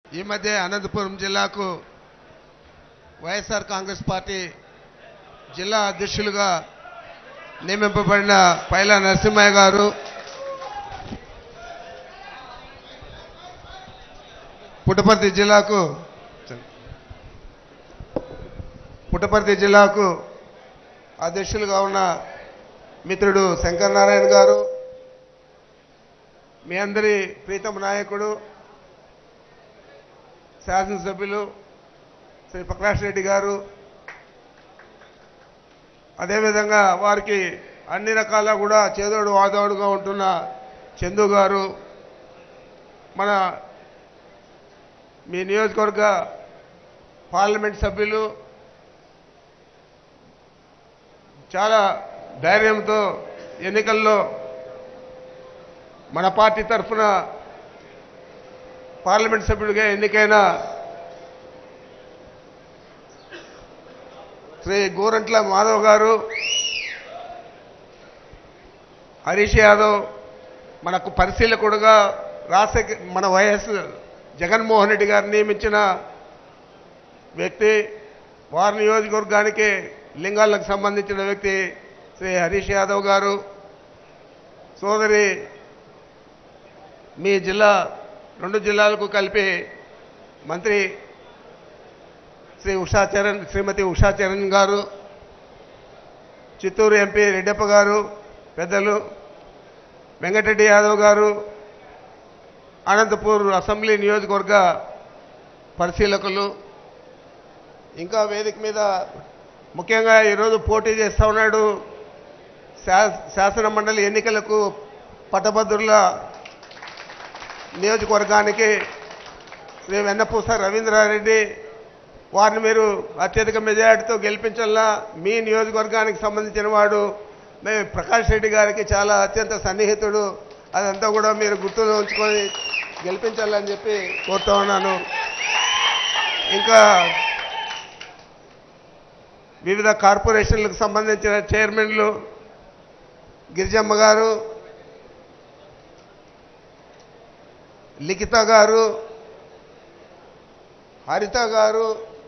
ఈ మధ్య అనంతపురం జిల్లాకు వైఎస్ఆర్ కాంగ్రెస్ పార్టీ జిల్లా అధ్యక్షులుగా నియమింపబడిన పైలా నరసింహయ్య గారు పుట్టపర్తి జిల్లాకు పుట్టపర్తి జిల్లాకు అధ్యక్షులుగా ఉన్న మిత్రుడు శంకర్ నారాయణ గారు మీ అందరి ప్రీతమ నాయకుడు శాసనసభ్యులు శ్రీ ప్రకాష్ రెడ్డి గారు అదేవిధంగా వారికి అన్ని రకాల కూడా చేదోడు వాదోడుగా ఉంటున్న చందు గారు మన మీ నియోజకవర్గ పార్లమెంట్ సభ్యులు చాలా ధైర్యంతో ఎన్నికల్లో మన పార్టీ తరఫున పార్లమెంట్ సభ్యుడిగా ఎన్నికైన శ్రీ గోరంట్ల మాధవ్ గారు హరీష్ యాదవ్ మనకు పరిశీలకుడుగా రాజశేఖర మన వైఎస్ జగన్మోహన్ రెడ్డి గారు నియమించిన వ్యక్తి వారి నియోజకవర్గానికి లింగాలకు సంబంధించిన వ్యక్తి శ్రీ హరీష్ యాదవ్ గారు సోదరి మీ జిల్లా రెండు జిల్లాలకు కలిపి మంత్రి శ్రీ ఉషా చరణ్ శ్రీమతి ఉషా చరణ్ గారు చిత్తూరు ఎంపీ రెడ్డప్ప గారు పెద్దలు వెంకటరెడ్డి యాదవ్ గారు అనంతపూర్ అసెంబ్లీ నియోజకవర్గ పరిశీలకులు ఇంకా వేదిక మీద ముఖ్యంగా ఈరోజు పోటీ చేస్తూ ఉన్నాడు శా- శాసన మండలి ఎన్నికలకు పట్టభద్రుల నియోజకవర్గానికి శ్రీ వెన్నపూస రవీంద్రారెడ్డి వారిని మీరు అత్యధిక మెజారిటీతో గెలిపించాలా మీ నియోజకవర్గానికి సంబంధించిన వాడు మేము ప్రకాష్ రెడ్డి గారికి చాలా అత్యంత సన్నిహితుడు అదంతా కూడా మీరు గుర్తులో ఉంచుకొని గెలిపించాలని చెప్పి కోరుతా ఉన్నాను ఇంకా వివిధ కార్పొరేషన్లకు సంబంధించిన చైర్మన్లు గిరిజమ్మ గారు లిఖిత గారు హరిత గారు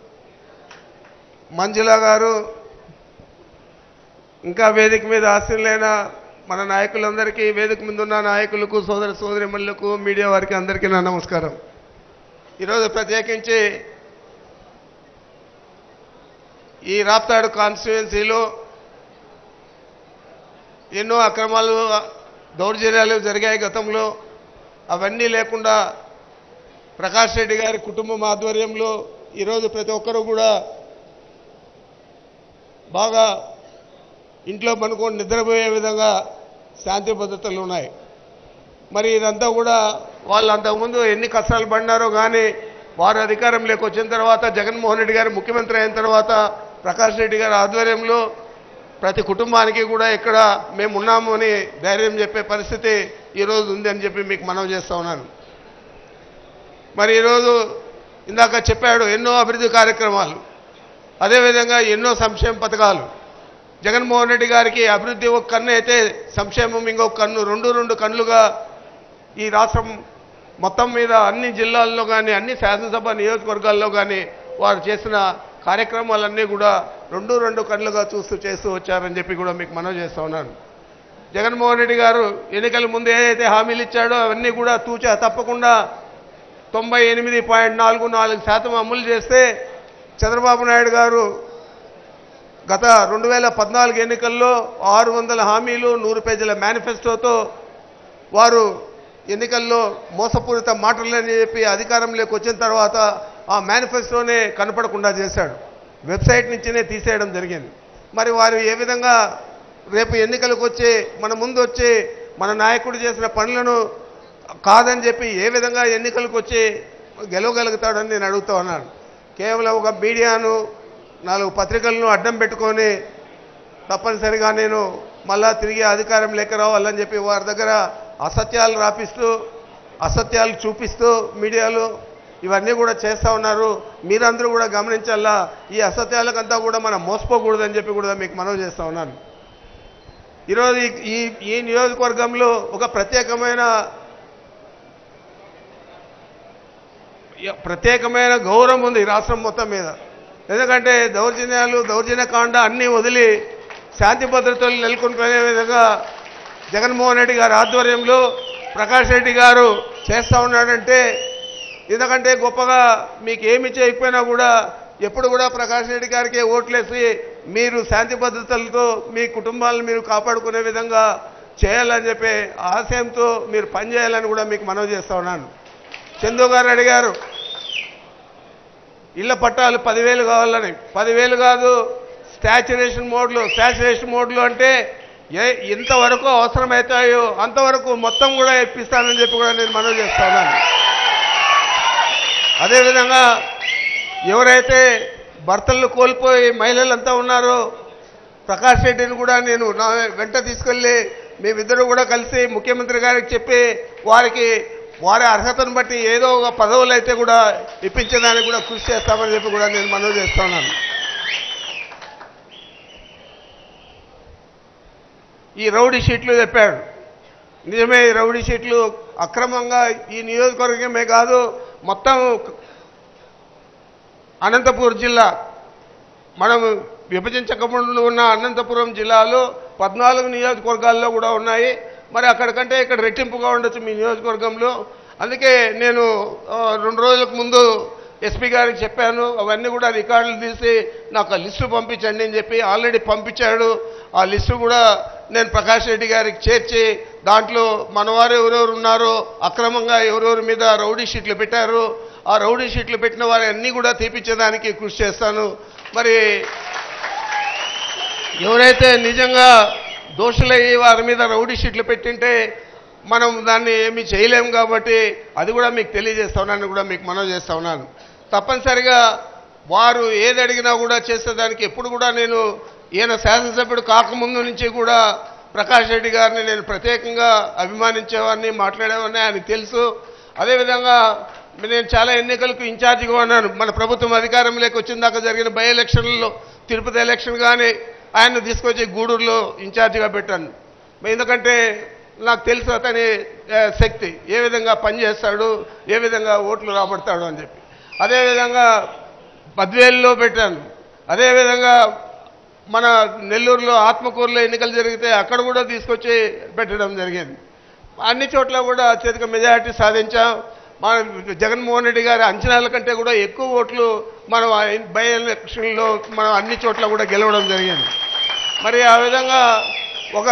మంజుల గారు ఇంకా వేదిక మీద ఆశీనులైన మన నాయకులందరికీ వేదిక మీద ఉన్న నాయకులకు సోదర సోదరిమణులకు మీడియా వారికి అందరికీ నా నమస్కారం ఈరోజు ప్రత్యేకించి ఈ రాప్తాడు కాన్స్టిట్యుయెన్సీలో ఎన్నో అక్రమాలు దౌర్జన్యాలు జరిగాయి గతంలో అవన్నీ లేకుండా ప్రకాష్ రెడ్డి గారి కుటుంబం ఆధ్వర్యంలో ఈరోజు ప్రతి ఒక్కరూ కూడా బాగా ఇంట్లో పనుకొని నిద్రపోయే విధంగా శాంతి భద్రతలు ఉన్నాయి మరి ఇదంతా కూడా వాళ్ళు అంతకుముందు ఎన్ని కష్టాలు పడినారో కానీ వారు అధికారంలోకి వచ్చిన తర్వాత జగన్మోహన్ రెడ్డి గారు ముఖ్యమంత్రి అయిన తర్వాత ప్రకాష్ రెడ్డి గారి ఆధ్వర్యంలో ప్రతి కుటుంబానికి కూడా ఇక్కడ మేము ఉన్నాము అని ధైర్యం చెప్పే పరిస్థితి ఈరోజు ఉంది అని చెప్పి మీకు మనవి చేస్తా ఉన్నాను మరి ఈరోజు ఇందాక చెప్పాడు ఎన్నో అభివృద్ధి కార్యక్రమాలు అదేవిధంగా ఎన్నో సంక్షేమ పథకాలు జగన్మోహన్ రెడ్డి గారికి అభివృద్ధి ఒక కన్ను అయితే సంక్షేమం ఇంకొక కన్ను రెండు రెండు కన్నులుగా ఈ రాష్ట్రం మొత్తం మీద అన్ని జిల్లాల్లో కానీ అన్ని శాసనసభ నియోజకవర్గాల్లో కానీ వారు చేసిన కార్యక్రమాలన్నీ కూడా రెండు రెండు కళ్ళుగా చూస్తూ చేస్తూ వచ్చారని చెప్పి కూడా మీకు మనవి చేస్తా ఉన్నాను జగన్మోహన్ రెడ్డి గారు ఎన్నికల ముందు ఏదైతే హామీలు ఇచ్చాడో అవన్నీ కూడా తూచా తప్పకుండా తొంభై ఎనిమిది పాయింట్ నాలుగు నాలుగు శాతం అమలు చేస్తే చంద్రబాబు నాయుడు గారు గత రెండు వేల పద్నాలుగు ఎన్నికల్లో ఆరు వందల హామీలు నూరు పేజీల మేనిఫెస్టోతో వారు ఎన్నికల్లో మోసపూరిత మాటలని చెప్పి అధికారంలోకి వచ్చిన తర్వాత ఆ మేనిఫెస్టోనే కనపడకుండా చేశాడు వెబ్సైట్ నుంచినే తీసేయడం జరిగింది మరి వారు ఏ విధంగా రేపు ఎన్నికలకు వచ్చి మన ముందు వచ్చి మన నాయకుడు చేసిన పనులను కాదని చెప్పి ఏ విధంగా ఎన్నికలకు వచ్చి గెలవగలుగుతాడని నేను అడుగుతా ఉన్నాను కేవలం ఒక మీడియాను నాలుగు పత్రికలను అడ్డం పెట్టుకొని తప్పనిసరిగా నేను మళ్ళా తిరిగి అధికారం లేక రావాలని చెప్పి వారి దగ్గర అసత్యాలు రాపిస్తూ అసత్యాలు చూపిస్తూ మీడియాలో ఇవన్నీ కూడా చేస్తూ ఉన్నారు మీరందరూ కూడా గమనించాలా ఈ అసత్యాలకంతా కూడా మనం మోసపోకూడదని చెప్పి కూడా మీకు మనవి చేస్తూ ఉన్నాను ఈరోజు ఈ- ఈ ఈ నియోజకవర్గంలో ఒక ప్రత్యేకమైన ప్రత్యేకమైన గౌరవం ఉంది ఈ రాష్ట్రం మొత్తం మీద ఎందుకంటే దౌర్జన్యాలు దౌర్జన్యకాండ అన్నీ వదిలి శాంతి భద్రతలు నెలకొల్పే విధంగా జగన్మోహన్ రెడ్డి గారి ఆధ్వర్యంలో ప్రకాష్ రెడ్డి గారు చేస్తూ ఉన్నాడంటే ఎందుకంటే గొప్పగా మీకు ఏమి చేయకపోయినా కూడా ఎప్పుడు కూడా ప్రకాష్ రెడ్డి గారికి ఓట్లేసి మీరు శాంతి భద్రతలతో మీ కుటుంబాలను మీరు కాపాడుకునే విధంగా చేయాలని చెప్పి ఆశయంతో మీరు పనిచేయాలని కూడా మీకు మనవి చేస్తా ఉన్నాను చందు గారు అడిగారు ఇళ్ల పట్టాలు పదివేలు కావాలని పదివేలు కాదు స్టాచురేషన్ మోడ్లు స్టాచురేషన్ మోడ్లు అంటే ఏ ఎంతవరకు అవసరమవుతాయో అంతవరకు మొత్తం కూడా ఇప్పిస్తానని చెప్పి కూడా నేను మనవి చేస్తా ఉన్నాను అదేవిధంగా ఎవరైతే భర్తలను కోల్పోయి మహిళలంతా ఉన్నారో ప్రకాష్ రెడ్డిని కూడా నేను నా వెంట తీసుకెళ్ళి మేమిద్దరు కూడా కలిసి ముఖ్యమంత్రి గారికి చెప్పి వారికి వారి అర్హతను బట్టి ఏదో ఒక పదవులు అయితే కూడా ఇప్పించడానికి కూడా కృషి చేస్తామని చెప్పి కూడా నేను మనవి చేస్తున్నాను ఈ రౌడీ షీట్లు చెప్పాడు నిజమే ఈ రౌడీ షీట్లు అక్రమంగా ఈ నియోజకవర్గమే కాదు మొత్తం అనంతపూర్ జిల్లా మనం విభజించకముందు ఉన్న అనంతపురం జిల్లాలో పద్నాలుగు నియోజకవర్గాల్లో కూడా ఉన్నాయి మరి అక్కడికంటే ఇక్కడ రెట్టింపుగా ఉండొచ్చు మీ నియోజకవర్గంలో అందుకే నేను ఆ, రెండు రోజులకు ముందు ఎస్పీ గారికి చెప్పాను అవన్నీ కూడా రికార్డులు తీసి నాకు ఆ లిస్టు పంపించండి అని చెప్పి ఆల్రెడీ పంపించాడు ఆ లిస్టు కూడా నేను ప్రకాష్ రెడ్డి గారికి చేర్చి దాంట్లో మనవారు ఎవరెవరు ఉన్నారో అక్రమంగా ఎవరెవరి మీద రౌడీ షీట్లు పెట్టారు ఆ రౌడీ షీట్లు పెట్టిన వారి అన్నీ కూడా తీపించడానికి కృషి చేస్తాను మరి ఎవరైతే నిజంగా దోషులయ్యి వారి మీద రౌడీ షీట్లు పెట్టింటే మనం దాన్ని ఏమీ చేయలేము కాబట్టి అది కూడా మీకు తెలియజేస్తా ఉన్నాను కూడా మీకు మనవి చేస్తా ఉన్నాను తప్పనిసరిగా వారు ఏది అడిగినా కూడా చేసేదానికి ఎప్పుడు కూడా నేను ఈయన శాసనసభ్యుడు కాకముందు నుంచి కూడా ప్రకాష్ రెడ్డి గారిని నేను ప్రత్యేకంగా అభిమానించేవాడిని మాట్లాడేవాడిని ఆయనకు తెలుసు అదేవిధంగా నేను చాలా ఎన్నికలకు ఇన్ఛార్జిగా ఉన్నాను మన ప్రభుత్వం అధికారంలోకి వచ్చిందాక జరిగిన బై ఎలక్షన్లలో తిరుపతి ఎలక్షన్ కానీ ఆయన్ని తీసుకొచ్చి గూడూరులో ఇన్ఛార్జిగా పెట్టాను ఎందుకంటే నాకు తెలుసు అతని ఆ, శక్తి ఏ విధంగా పనిచేస్తాడు ఏ విధంగా ఓట్లు రాబడతాడు అని చెప్పి అదేవిధంగా బద్వేలులో పెట్టాను అదేవిధంగా మన నెల్లూరులో ఆత్మకూరులో ఎన్నికలు జరిగితే అక్కడ కూడా తీసుకొచ్చి పెట్టడం జరిగింది అన్ని చోట్ల కూడా అత్యధిక మెజారిటీ సాధించాం మన జగన్మోహన్ రెడ్డి గారి అంచనాల కంటే కూడా ఎక్కువ ఓట్లు మనం ఆ బై ఎలక్షన్లో మనం అన్ని చోట్ల కూడా గెలవడం జరిగింది మరి ఆ విధంగా ఒక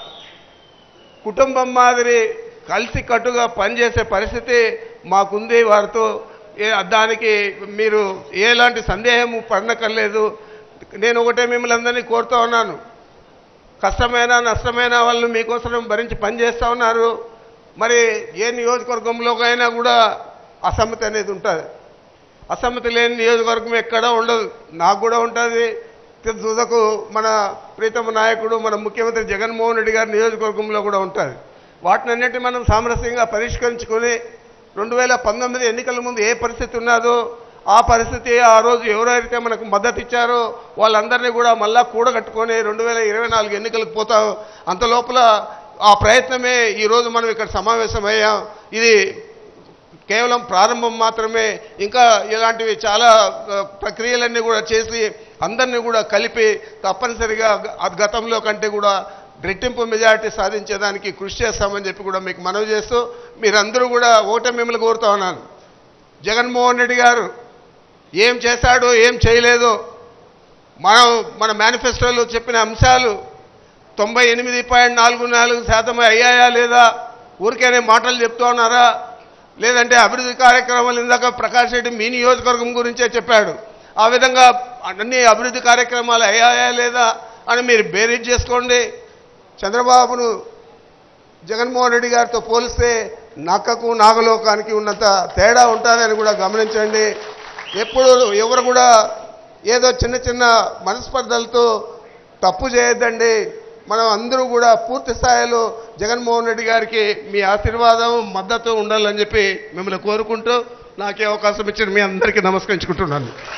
కుటుంబం మాదిరి కలిసి కట్టుగా పనిచేసే పరిస్థితి మాకుంది వారితో ఏ- దానికి మీరు ఎలాంటి సందేహము పడనక్కర్లేదు నేను ఒకటే మిమ్మల్ని అందరినీ కోరుతా ఉన్నాను కష్టమైన నష్టమైన వాళ్ళు మీకోసం భరించి పనిచేస్తూ ఉన్నారు మరి ఏ నియోజకవర్గంలోకైనా కూడా అసమ్మతి అనేది ఉంటుంది అసమ్మతి లేని నియోజకవర్గం ఎక్కడా ఉండదు నాకు కూడా ఉంటుంది తుదకు మన ప్రీతమ నాయకుడు మన ముఖ్యమంత్రి జగన్మోహన్ రెడ్డి గారి నియోజకవర్గంలో కూడా ఉంటుంది వాటినన్నిటి మనం సామరస్యంగా పరిష్కరించుకొని రెండు వేల పంతొమ్మిది ఎన్నికల ముందు ఏ పరిస్థితి ఉన్నదో ఆ పరిస్థితి ఆ రోజు ఎవరైతే మనకు మద్దతు ఇచ్చారో వాళ్ళందరినీ కూడా మళ్ళా కూడగట్టుకొని రెండు వేల ఇరవై నాలుగు ఎన్నికలకు పోతాం అంత లోపల ఆ ప్రయత్నమే ఈరోజు మనం ఇక్కడ సమావేశమయ్యాం ఇది కేవలం ప్రారంభం మాత్రమే ఇంకా ఇలాంటివి చాలా ఆ, ప్రక్రియలన్నీ కూడా చేసి అందరినీ కూడా కలిపి తప్పనిసరిగా గ- గతంలో కంటే కూడా రెట్టింపు మెజారిటీ సాధించేదానికి కృషి చేస్తామని చెప్పి కూడా మీకు మనవి చేస్తూ మీరందరూ కూడా ఒకటే మిమ్మల్ని కోరుతా ఉన్నాను జగన్మోహన్ రెడ్డి గారు ఏం చేశాడో ఏం చేయలేదో మనం మన మేనిఫెస్టోలో చెప్పిన అంశాలు తొంభై ఎనిమిది పాయింట్ నాలుగు నాలుగు శాతం అయ్యాయా లేదా ఊరికేనే మాటలు చెప్తూ ఉన్నారా లేదంటే అభివృద్ధి కార్యక్రమాలు ఇందాక ప్రకాష్ రెడ్డి మీ నియోజకవర్గం గురించే చెప్పాడు ఆ విధంగా అన్ని అభివృద్ధి కార్యక్రమాలు అయ్యాయా లేదా అని మీరు బేరీజ్ చేసుకోండి చంద్రబాబును జగన్మోహన్ రెడ్డి గారితో పోలిస్తే నక్కకు నాగలోకానికి ఉన్నంత తేడా ఉంటుందని కూడా గమనించండి ఎప్పుడు ఎవరు కూడా ఏదో చిన్న చిన్న మనస్పర్ధలతో తప్పు చేయొద్దండి మనం అందరూ కూడా పూర్తి స్థాయిలో జగన్మోహన్ రెడ్డి గారికి మీ ఆశీర్వాదం మద్దతు ఉండాలని చెప్పి మిమ్మల్ని కోరుకుంటూ నాకే అవకాశం ఇచ్చిన మీ అందరికీ నమస్కరించుకుంటున్నాను